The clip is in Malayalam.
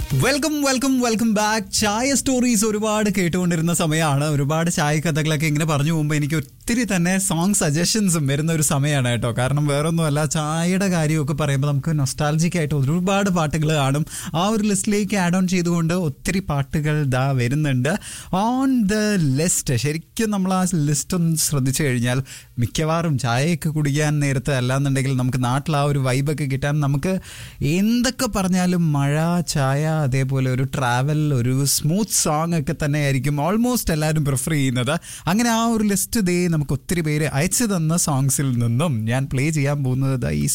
welcome welcome welcome back chai stories ഒരുപാട് കേട്ടുകൊണ്ടിരുന്ന സമയമാണ് ഒരുപാട് ചായ കഥകളൊക്കെ ഇങ്ങനെ പറഞ്ഞു പോകുമ്പോൾ എനിക്ക് ഒത്തിരി തന്നെ സോങ് സജഷൻസും വരുന്ന ഒരു സമയമാണ് കേട്ടോ കാരണം വേറൊന്നുമല്ല ചായയുടെ കാര്യമൊക്കെ പറയുമ്പോൾ നമുക്ക് നൊസ്റ്റാൾജിക് ആയിട്ട് ഒരുപാട് പാട്ടുകൾ കാണും ആ ഒരു ലിസ്റ്റിലേക്ക് ആഡ് ഓൺ ചെയ്തുകൊണ്ട് ഒത്തിരി പാട്ടുകൾ ദാ വരുന്നുണ്ട് ഓൺ ദ ലിസ്റ്റ് ശരിക്കും നമ്മൾ ആ ലിസ്റ്റ് ഒന്ന് ശ്രദ്ധിച്ചു കഴിഞ്ഞാൽ മിക്കവാറും ചായയൊക്കെ കുടിക്കാൻ നേരത്തെ അല്ലാന്നുണ്ടെങ്കിൽ നമുക്ക് നാട്ടിൽ ആ ഒരു വൈബൊക്കെ കിട്ടാൻ നമുക്ക് എന്തൊക്കെ പറഞ്ഞാലും മഴ ചായ അതേപോലെ ഒരു ട്രാവൽ ഒരു സ്മൂത്ത് സോങ് ഒക്കെ തന്നെ ആയിരിക്കും ഓൾമോസ്റ്റ് എല്ലാവരും പ്രിഫർ ചെയ്യുന്നത് അങ്ങനെ ആ ഒരു ലിസ്റ്റ് ദേ നമുക്ക് ഒത്തിരി പേര് അയച്ചു തന്ന സോങ്സിൽ നിന്നും ഞാൻ പ്ലേ ചെയ്യാൻ പോകുന്നത് ദാ ഈ